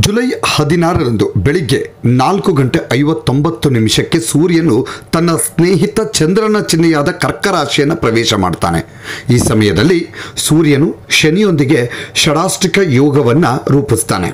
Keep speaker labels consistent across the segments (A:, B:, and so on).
A: July ಹದಿನಾರರಂದು ಬೆಳಿಗ್ಗೆ ನಾಲ್ಕು ಗಂಟೆ ಐವತ್ತೊಂಬತ್ತು ನಿಮಿಷಕ್ಕೆ ಸೂರ್ಯನು ತನ್ನ ಸ್ನೇಹಿತ ಚಂದ್ರನ ಚಿಹ್ನೆಯಾದ ಕರ್ಕ ರಾಶಿಯನ್ನು ಪ್ರವೇಶ ಮಾಡ್ತಾನೆ ಈ ಸಮಯದಲ್ಲಿ ಸೂರ್ಯನು ಶನಿಯೊಂದಿಗೆ ಷಡಾಷ್ಟಿಕ ಯೋಗವನ್ನು ರೂಪಿಸ್ತಾನೆ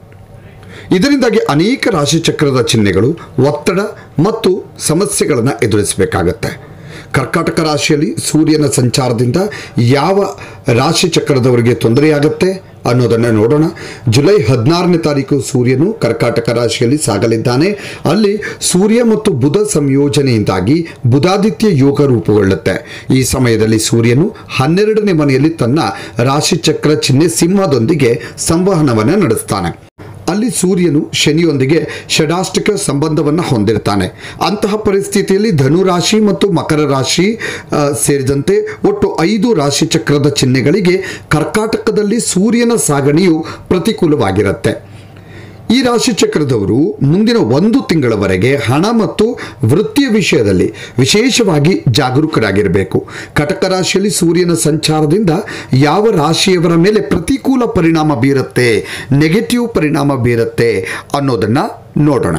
A: ಇದರಿಂದಾಗಿ ಅನೇಕ ರಾಶಿಚಕ್ರದ ಚಿಹ್ನೆಗಳು ಒತ್ತಡ ಮತ್ತು ಸಮಸ್ಯೆಗಳನ್ನು ಎದುರಿಸಬೇಕಾಗತ್ತೆ ಕರ್ಕಾಟಕ ರಾಶಿಯಲ್ಲಿ ಸೂರ್ಯನ ಸಂಚಾರದಿಂದ ಯಾವ ರಾಶಿ ಚಕ್ರದವರಿಗೆ ತೊಂದರೆಯಾಗುತ್ತೆ ಅನ್ನೋದನ್ನು ನೋಡೋಣ ಜುಲೈ ಹದಿನಾರನೇ ತಾರೀಕು ಸೂರ್ಯನು ಕರ್ಕಾಟಕ ರಾಶಿಯಲ್ಲಿ ಸಾಗಲಿದ್ದಾನೆ ಅಲ್ಲಿ ಸೂರ್ಯ ಮತ್ತು ಬುಧ ಸಂಯೋಜನೆಯಿಂದಾಗಿ ಬುಧಾದಿತ್ಯ ಯೋಗ ರೂಪುಗೊಳ್ಳುತ್ತೆ ಈ ಸಮಯದಲ್ಲಿ ಸೂರ್ಯನು ಹನ್ನೆರಡನೇ ಮನೆಯಲ್ಲಿ ತನ್ನ ರಾಶಿಚಕ್ರ ಚಿಹ್ನೆ ಸಿಂಹದೊಂದಿಗೆ ಸಂವಹನವನ್ನು ನಡೆಸ್ತಾನೆ ಅಲ್ಲಿ ಸೂರ್ಯನು ಶನಿಯೊಂದಿಗೆ ಷಡಾಷ್ಟಿಕ ಸಂಬಂಧವನ್ನು ಹೊಂದಿರ್ತಾನೆ ಅಂತಹ ಪರಿಸ್ಥಿತಿಯಲ್ಲಿ ಧನುರಾಶಿ ಮತ್ತು ಮಕರ ರಾಶಿ ಆ, ಸೇರಿದಂತೆ ಒಟ್ಟು ಐದು ರಾಶಿ ಚಕ್ರದ ಚಿಹ್ನೆಗಳಿಗೆ ಕರ್ಕಾಟಕದಲ್ಲಿ ಸೂರ್ಯನ ಸಾಗಣೆಯು ಪ್ರತಿಕೂಲವಾಗಿರುತ್ತೆ ಈ ರಾಶಿ ಚಕ್ರದವರು ಮುಂದಿನ ಒಂದು ತಿಂಗಳವರೆಗೆ ಹಣ ಮತ್ತು ವೃತ್ತಿಯ ವಿಷಯದಲ್ಲಿ ವಿಶೇಷವಾಗಿ ಜಾಗರೂಕರಾಗಿರಬೇಕು ಕಟಕ ರಾಶಿಯಲ್ಲಿ ಸೂರ್ಯನ ಸಂಚಾರದಿಂದ ಯಾವ ರಾಶಿಯವರ ಮೇಲೆ ಪ್ರತಿಕೂಲ ಪರಿಣಾಮ ಬೀರುತ್ತೆ ನೆಗೆಟಿವ್ ಪರಿಣಾಮ ಬೀರುತ್ತೆ ಅನ್ನೋದನ್ನು ನೋಡೋಣ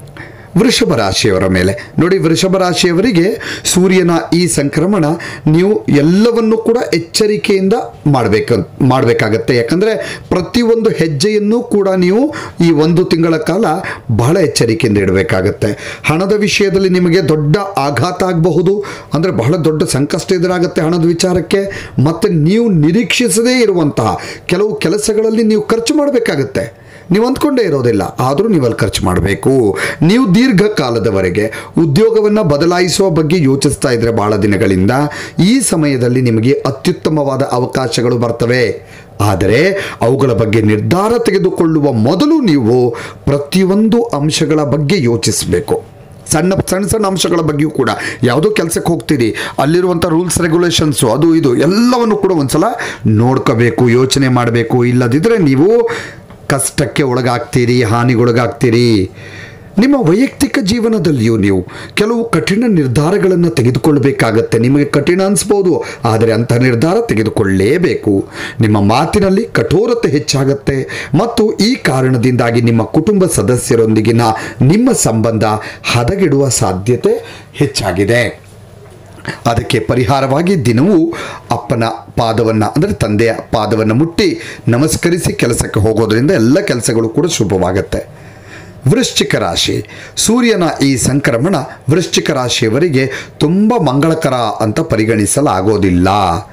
A: ವೃಷಭ ರಾಶಿಯವರ ಮೇಲೆ ನೋಡಿ ವೃಷಭ ರಾಶಿಯವರಿಗೆ ಸೂರ್ಯನ ಈ ಸಂಕ್ರಮಣ ನೀವು ಎಲ್ಲವನ್ನು ಕೂಡ ಎಚ್ಚರಿಕೆಯಿಂದ ಮಾಡಬೇಕು ಮಾಡಬೇಕಾಗತ್ತೆ ಯಾಕಂದರೆ ಪ್ರತಿಯೊಂದು ಹೆಜ್ಜೆಯನ್ನು ಕೂಡ ನೀವು ಈ ಒಂದು ತಿಂಗಳ ಕಾಲ ಬಹಳ ಎಚ್ಚರಿಕೆಯಿಂದ ಇಡಬೇಕಾಗತ್ತೆ ಹಣದ ವಿಷಯದಲ್ಲಿ ನಿಮಗೆ ದೊಡ್ಡ ಆಘಾತ ಆಗಬಹುದು ಅಂದರೆ ಬಹಳ ದೊಡ್ಡ ಸಂಕಷ್ಟ ಎದುರಾಗುತ್ತೆ ಹಣದ ವಿಚಾರಕ್ಕೆ ಮತ್ತು ನೀವು ನಿರೀಕ್ಷಿಸದೇ ಇರುವಂತಹ ಕೆಲವು ಕೆಲಸಗಳಲ್ಲಿ ನೀವು ಖರ್ಚು ಮಾಡಬೇಕಾಗತ್ತೆ ನೀವು ಅಂದ್ಕೊಂಡೇ ಇರೋದಿಲ್ಲ ಆದರೂ ನೀವು ಅಲ್ಲಿ ಖರ್ಚು ಮಾಡಬೇಕು ನೀವು ದೀರ್ಘಕಾಲದವರೆಗೆ ಉದ್ಯೋಗವನ್ನು ಬದಲಾಯಿಸುವ ಬಗ್ಗೆ ಯೋಚಿಸ್ತಾ ಇದ್ರೆ ಬಹಳ ದಿನಗಳಿಂದ ಈ ಸಮಯದಲ್ಲಿ ನಿಮಗೆ ಅತ್ಯುತ್ತಮವಾದ ಅವಕಾಶಗಳು ಬರ್ತವೆ ಆದರೆ ಅವುಗಳ ಬಗ್ಗೆ ನಿರ್ಧಾರ ತೆಗೆದುಕೊಳ್ಳುವ ಮೊದಲು ನೀವು ಪ್ರತಿಯೊಂದು ಅಂಶಗಳ ಬಗ್ಗೆ ಯೋಚಿಸಬೇಕು ಸಣ್ಣ ಸಣ್ಣ ಸಣ್ಣ ಅಂಶಗಳ ಬಗ್ಗೆಯೂ ಕೂಡ ಯಾವುದೋ ಕೆಲಸಕ್ಕೆ ಹೋಗ್ತೀರಿ ಅಲ್ಲಿರುವಂಥ ರೂಲ್ಸ್ ರೆಗ್ಯುಲೇಷನ್ಸು ಅದು ಇದು ಎಲ್ಲವನ್ನು ಕೂಡ ಒಂದ್ಸಲ ನೋಡ್ಕೋಬೇಕು ಯೋಚನೆ ಮಾಡಬೇಕು ಇಲ್ಲದಿದ್ದರೆ ನೀವು ಕಷ್ಟಕ್ಕೆ ಒಳಗಾಗ್ತೀರಿ ಹಾನಿಗೊಳಗಾಗ್ತೀರಿ ನಿಮ್ಮ ವೈಯಕ್ತಿಕ ಜೀವನದಲ್ಲಿಯೂ ನೀವು ಕೆಲವು ಕಠಿಣ ನಿರ್ಧಾರಗಳನ್ನು ತೆಗೆದುಕೊಳ್ಳಬೇಕಾಗತ್ತೆ ನಿಮಗೆ ಕಠಿಣ ಅನಿಸ್ಬೋದು ಆದರೆ ಅಂಥ ನಿರ್ಧಾರ ತೆಗೆದುಕೊಳ್ಳಲೇಬೇಕು ನಿಮ್ಮ ಮಾತಿನಲ್ಲಿ ಕಠೋರತೆ ಹೆಚ್ಚಾಗತ್ತೆ ಮತ್ತು ಈ ಕಾರಣದಿಂದಾಗಿ ನಿಮ್ಮ ಕುಟುಂಬ ಸದಸ್ಯರೊಂದಿಗಿನ ನಿಮ್ಮ ಸಂಬಂಧ ಹದಗೆಡುವ ಸಾಧ್ಯತೆ ಹೆಚ್ಚಾಗಿದೆ ಅದಕ್ಕೆ ಪರಿಹಾರವಾಗಿ ದಿನವೂ ಅಪ್ಪನ ಪಾದವನ್ನು ಅಂದರೆ ತಂದೆಯ ಪಾದವನ್ನು ಮುಟ್ಟಿ ನಮಸ್ಕರಿಸಿ ಕೆಲಸಕ್ಕೆ ಹೋಗೋದ್ರಿಂದ ಎಲ್ಲ ಕೆಲಸಗಳು ಕೂಡ ಶುಭವಾಗುತ್ತೆ ವೃಶ್ಚಿಕ ರಾಶಿ ಸೂರ್ಯನ ಈ ಸಂಕ್ರಮಣ ವೃಶ್ಚಿಕ ರಾಶಿಯವರಿಗೆ ತುಂಬ ಮಂಗಳಕರ ಅಂತ ಪರಿಗಣಿಸಲಾಗೋದಿಲ್ಲ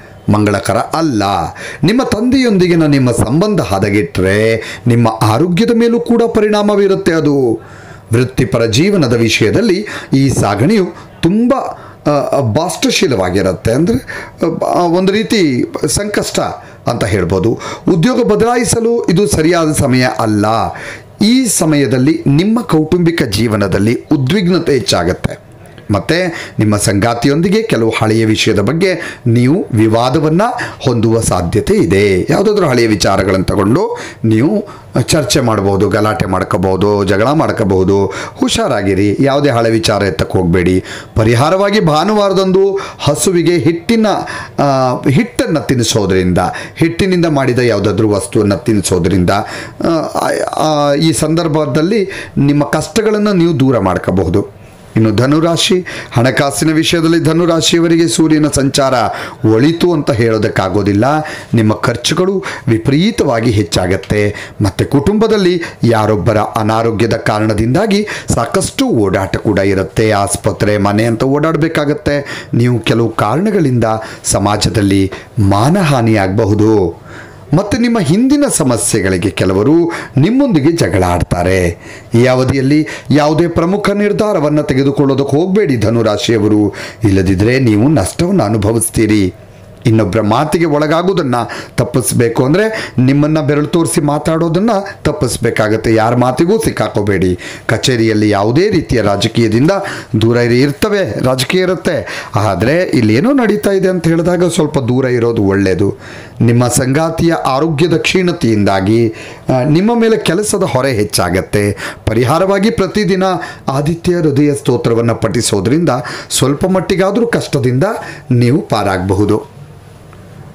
A: ಮಂಗಳಕರ ಅಲ್ಲ ನಿಮ್ಮ ತಂದೆಯೊಂದಿಗಿನ ನಿಮ್ಮ ಸಂಬಂಧ ಹದಗೆಟ್ಟರೆ ನಿಮ್ಮ ಆರೋಗ್ಯದ ಮೇಲೂ ಕೂಡ ಪರಿಣಾಮ ಬೀರುತ್ತೆ ಅದು ವೃತ್ತಿಪರ ಜೀವನದ ವಿಷಯದಲ್ಲಿ ಈ ಸಾಗಣೆಯು ತುಂಬ ಆ, ಬಾಷ್ಟಶೀಲವಾಗಿರುತ್ತೆ ಅಂದರೆ ಒಂದು ರೀತಿ ಸಂಕಷ್ಟ ಅಂತ ಹೇಳ್ಬೋದು ಉದ್ಯೋಗ ಬದಲಾಯಿಸಲು ಇದು ಸರಿಯಾದ ಸಮಯ ಅಲ್ಲ ಈ ಸಮಯದಲ್ಲಿ ನಿಮ್ಮ ಕೌಟುಂಬಿಕ ಜೀವನದಲ್ಲಿ ಉದ್ವಿಗ್ನತೆ ಹೆಚ್ಚಾಗತ್ತೆ ಮತ್ತು ನಿಮ್ಮ ಸಂಗಾತಿಯೊಂದಿಗೆ ಕೆಲವು ಹಳೆಯ ವಿಷಯದ ಬಗ್ಗೆ ನೀವು ವಿವಾದವನ್ನು ಹೊಂದುವ ಸಾಧ್ಯತೆ ಇದೆ ಯಾವುದಾದ್ರೂ ಹಳೆಯ ವಿಚಾರಗಳನ್ನು ತಗೊಂಡು ನೀವು ಚರ್ಚೆ ಮಾಡ್ಬೋದು ಗಲಾಟೆ ಮಾಡ್ಕೋಬೋದು ಜಗಳ ಮಾಡ್ಕೋಬಹುದು ಹುಷಾರಾಗಿರಿ ಯಾವುದೇ ಹಳೆ ವಿಚಾರ ಎತ್ತಕ್ಕೆ ಹೋಗಬೇಡಿ ಪರಿಹಾರವಾಗಿ ಭಾನುವಾರದಂದು ಹಸುವಿಗೆ ಹಿಟ್ಟಿನ ಆ, ಹಿಟ್ಟನ್ನು ತಿನ್ನಿಸೋದ್ರಿಂದ ಹಿಟ್ಟಿನಿಂದ ಮಾಡಿದ ಯಾವುದಾದ್ರೂ ವಸ್ತುವನ್ನು ತಿನ್ನಿಸೋದ್ರಿಂದ ಆ, ಆ, ಈ ಸಂದರ್ಭದಲ್ಲಿ ನಿಮ್ಮ ಕಷ್ಟಗಳನ್ನು ನೀವು ದೂರ ಮಾಡ್ಕೋಬಹುದು ಇನ್ನು ಧನುರಾಶಿ ಹಣಕಾಸಿನ ವಿಷಯದಲ್ಲಿ ಧನುರಾಶಿಯವರಿಗೆ ಸೂರ್ಯನ ಸಂಚಾರ ಒಳಿತು ಅಂತ ಹೇಳೋದಕ್ಕಾಗೋದಿಲ್ಲ ನಿಮ್ಮ ಖರ್ಚುಗಳು ವಿಪರೀತವಾಗಿ ಹೆಚ್ಚಾಗತ್ತೆ ಮತ್ತು ಕುಟುಂಬದಲ್ಲಿ ಯಾರೊಬ್ಬರ ಅನಾರೋಗ್ಯದ ಕಾರಣದಿಂದಾಗಿ ಸಾಕಷ್ಟು ಓಡಾಟ ಕೂಡ ಇರುತ್ತೆ ಆಸ್ಪತ್ರೆ ಮನೆ ಅಂತ ಓಡಾಡಬೇಕಾಗತ್ತೆ ನೀವು ಕೆಲವು ಕಾರಣಗಳಿಂದ ಸಮಾಜದಲ್ಲಿ ಮಾನಹಾನಿಯಾಗಬಹುದು ಮತ್ತು ನಿಮ್ಮ ಹಿಂದಿನ ಸಮಸ್ಯೆಗಳಿಗೆ ಕೆಲವರು ನಿಮ್ಮೊಂದಿಗೆ ಜಗಳ ಆಡ್ತಾರೆ ಈ ಅವಧಿಯಲ್ಲಿ ಯಾವುದೇ ಪ್ರಮುಖ ನಿರ್ಧಾರವನ್ನು ತೆಗೆದುಕೊಳ್ಳೋದಕ್ಕೆ ಹೋಗಬೇಡಿ ಧನುರಾಶಿಯವರು ಇಲ್ಲದಿದ್ದರೆ ನೀವು ನಷ್ಟವನ್ನು ಅನುಭವಿಸ್ತೀರಿ ಇನ್ನೊಬ್ಬರ ಮಾತಿಗೆ ಒಳಗಾಗೋದನ್ನು ತಪ್ಪಿಸ್ಬೇಕು ಅಂದರೆ ನಿಮ್ಮನ್ನು ಬೆರಳು ತೋರಿಸಿ ಮಾತಾಡೋದನ್ನು ತಪ್ಪಿಸ್ಬೇಕಾಗತ್ತೆ ಯಾರ ಮಾತಿಗೂ ಸಿಕ್ಕಾಕೋಬೇಡಿ ಕಚೇರಿಯಲ್ಲಿ ಯಾವುದೇ ರೀತಿಯ ರಾಜಕೀಯದಿಂದ ದೂರ ಇರಿ- ಇರ್ತವೆ ರಾಜಕೀಯ ಇರುತ್ತೆ ಆದರೆ ಇಲ್ಲೇನೋ ನಡೀತಾ ಇದೆ ಅಂತ ಹೇಳಿದಾಗ ಸ್ವಲ್ಪ ದೂರ ಇರೋದು ಒಳ್ಳೆಯದು ನಿಮ್ಮ ಸಂಗಾತಿಯ ಆರೋಗ್ಯದ ಕ್ಷೀಣತೆಯಿಂದಾಗಿ ಆ, ನಿಮ್ಮ ಮೇಲೆ ಕೆಲಸದ ಹೊರೆ ಹೆಚ್ಚಾಗತ್ತೆ ಪರಿಹಾರವಾಗಿ ಪ್ರತಿದಿನ ಆದಿತ್ಯ ಹೃದಯ ಸ್ತೋತ್ರವನ್ನು ಪಠಿಸೋದ್ರಿಂದ ಸ್ವಲ್ಪ ಮಟ್ಟಿಗಾದರೂ ಕಷ್ಟದಿಂದ ನೀವು ಪಾರಾಗಬಹುದು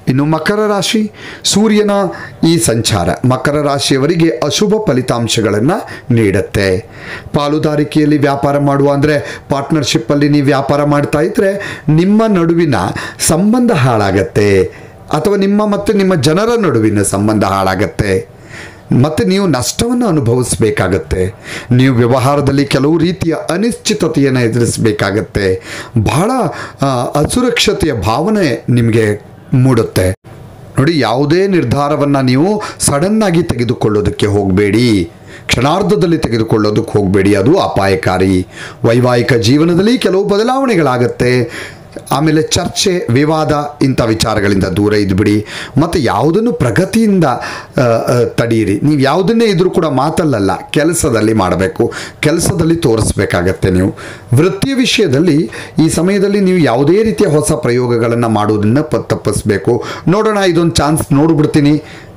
A: ಇನ್ನು ಮಕರ ರಾಶಿ ಸೂರ್ಯನ ಈ ಸಂಚಾರ ಮಕರ ರಾಶಿಯವರಿಗೆ ಅಶುಭ ಫಲಿತಾಂಶಗಳನ್ನು ನೀಡುತ್ತೆ ಪಾಲುದಾರಿಕೆಯಲ್ಲಿ ವ್ಯಾಪಾರ ಮಾಡುವ ಅಂದರೆ ಪಾರ್ಟ್ನರ್ಶಿಪ್ಪಲ್ಲಿ ನೀವು ವ್ಯಾಪಾರ ಮಾಡ್ತಾ ಇದ್ದರೆ ನಿಮ್ಮ ನಡುವಿನ ಸಂಬಂಧ ಹಾಳಾಗತ್ತೆ ಅಥವಾ ನಿಮ್ಮ ಮತ್ತು ನಿಮ್ಮ ಜನರ ನಡುವಿನ ಸಂಬಂಧ ಹಾಳಾಗತ್ತೆ ಮತ್ತು ನೀವು ನಷ್ಟವನ್ನು ಅನುಭವಿಸಬೇಕಾಗತ್ತೆ ನೀವು ವ್ಯವಹಾರದಲ್ಲಿ ಕೆಲವು ರೀತಿಯ ಅನಿಶ್ಚಿತತೆಯನ್ನು ಎದುರಿಸಬೇಕಾಗತ್ತೆ ಬಹಳ ಆ, ಅಸುರಕ್ಷತೆಯ ಭಾವನೆ ನಿಮಗೆ ಮೂಡುತ್ತೆ ನೋಡಿ ಯಾವುದೇ ನಿರ್ಧಾರವನ್ನು ನೀವು ಸಡನ್ನಾಗಿ ತೆಗೆದುಕೊಳ್ಳೋದಕ್ಕೆ ಹೋಗಬೇಡಿ ಕ್ಷಣಾರ್ಧದಲ್ಲಿ ತೆಗೆದುಕೊಳ್ಳೋದಕ್ಕೆ ಹೋಗಬೇಡಿ ಅದು ಅಪಾಯಕಾರಿ ವೈವಾಹಿಕ ಜೀವನದಲ್ಲಿ ಕೆಲವು ಬದಲಾವಣೆಗಳಾಗತ್ತೆ ಆಮೇಲೆ ಚರ್ಚೆ ವಿವಾದ ಇಂಥ ವಿಚಾರಗಳಿಂದ ದೂರ ಇದ್ಬಿಡಿ ಮತ್ತು ಯಾವುದನ್ನು ಪ್ರಗತಿಯಿಂದ ಆ, ಆ, ತಡೆಯಿರಿ ನೀವು ಯಾವುದನ್ನೇ ಇದ್ರೂ ಕೂಡ ಮಾತಲ್ಲಲ್ಲ ಕೆಲಸದಲ್ಲಿ ಮಾಡಬೇಕು ಕೆಲಸದಲ್ಲಿ ತೋರಿಸ್ಬೇಕಾಗತ್ತೆ ನೀವು ವೃತ್ತಿಯ ವಿಷಯದಲ್ಲಿ ಈ ಸಮಯದಲ್ಲಿ ನೀವು ಯಾವುದೇ ರೀತಿಯ ಹೊಸ ಪ್ರಯೋಗಗಳನ್ನು ಮಾಡೋದನ್ನು ಪ ತಪ್ಪಿಸ್ಬೇಕು ನೋಡೋಣ ಇದೊಂದು ಚಾನ್ಸ್ ನೋಡ್ಬಿಡ್ತೀನಿ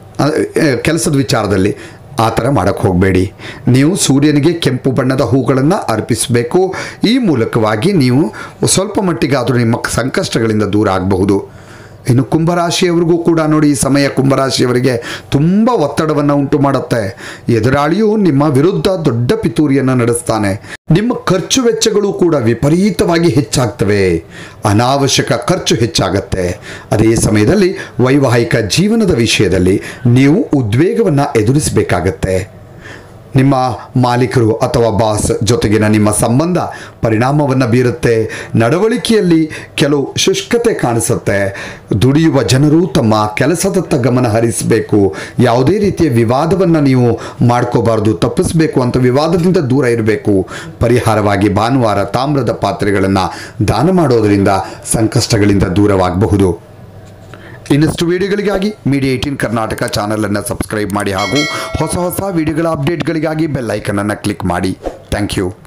A: ಕೆಲಸದ ವಿಚಾರದಲ್ಲಿ ಆ ಥರ ಮಾಡೋಕ್ಕೆ ಹೋಗಬೇಡಿ ನೀವು ಸೂರ್ಯನಿಗೆ ಕೆಂಪು ಬಣ್ಣದ ಹೂಗಳನ್ನು ಅರ್ಪಿಸಬೇಕು ಈ ಮೂಲಕವಾಗಿ ನೀವು ಸ್ವಲ್ಪ ಮಟ್ಟಿಗಾದರೂ ನಿಮ್ಮ ಸಂಕಷ್ಟಗಳಿಂದ ದೂರ ಆಗಬಹುದು ಇನ್ನು ಕುಂಭರಾಶಿಯವರಿಗೂ ಕೂಡ ನೋಡಿ ಈ ಸಮಯ ಕುಂಭರಾಶಿಯವರಿಗೆ ತುಂಬ ಒತ್ತಡವನ್ನು ಉಂಟು ಮಾಡುತ್ತೆ ಎದುರಾಳಿಯು ನಿಮ್ಮ ವಿರುದ್ಧ ದೊಡ್ಡ ಪಿತೂರಿಯನ್ನು ನಡೆಸ್ತಾನೆ ನಿಮ್ಮ ಖರ್ಚು ವೆಚ್ಚಗಳು ಕೂಡ ವಿಪರೀತವಾಗಿ ಹೆಚ್ಚಾಗ್ತವೆ ಅನಾವಶ್ಯಕ ಖರ್ಚು ಹೆಚ್ಚಾಗತ್ತೆ ಅದೇ ಸಮಯದಲ್ಲಿ ವೈವಾಹಿಕ ಜೀವನದ ವಿಷಯದಲ್ಲಿ ನೀವು ಉದ್ವೇಗವನ್ನು ಎದುರಿಸಬೇಕಾಗತ್ತೆ ನಿಮ್ಮ ಮಾಲೀಕರು ಅಥವಾ ಬಾಸ್ ಜೊತೆಗಿನ ನಿಮ್ಮ ಸಂಬಂಧ ಪರಿಣಾಮವನ್ನು ಬೀರುತ್ತೆ ನಡವಳಿಕೆಯಲ್ಲಿ ಕೆಲವು ಶುಷ್ಕತೆ ಕಾಣಿಸುತ್ತೆ ದುಡಿಯುವ ಜನರು ತಮ್ಮ ಕೆಲಸದತ್ತ ಗಮನ ಹರಿಸಬೇಕು ಯಾವುದೇ ರೀತಿಯ ವಿವಾದವನ್ನು ನೀವು ಮಾಡ್ಕೋಬಾರ್ದು ತಪ್ಪಿಸಬೇಕು ಅಂತ ವಿವಾದದಿಂದ ದೂರ ಇರಬೇಕು ಪರಿಹಾರವಾಗಿ ಭಾನುವಾರ ತಾಮ್ರದ ಪಾತ್ರೆಗಳನ್ನು ದಾನ ಮಾಡೋದರಿಂದ ಸಂಕಷ್ಟಗಳಿಂದ ದೂರವಾಗಬಹುದು ಇನ್ನಷ್ಟು ವಿಡಿಯೋಗಳಿಗಾಗಿ ಮೀಡಿಯಾ ಏಯ್ಟೀನ್ ಕರ್ನಾಟಕ ಚಾನಲನ್ನು ಸಬ್ಸ್ಕ್ರೈಬ್ ಮಾಡಿ ಹಾಗೂ ಹೊಸ ಹೊಸ ವಿಡಿಯೋಗಳ ಅಪ್ಡೇಟ್ಗಳಿಗಾಗಿ ಬೆಲ್ ಐಕನನ್ನು ಕ್ಲಿಕ್ ಮಾಡಿ ಥ್ಯಾಂಕ್ ಯು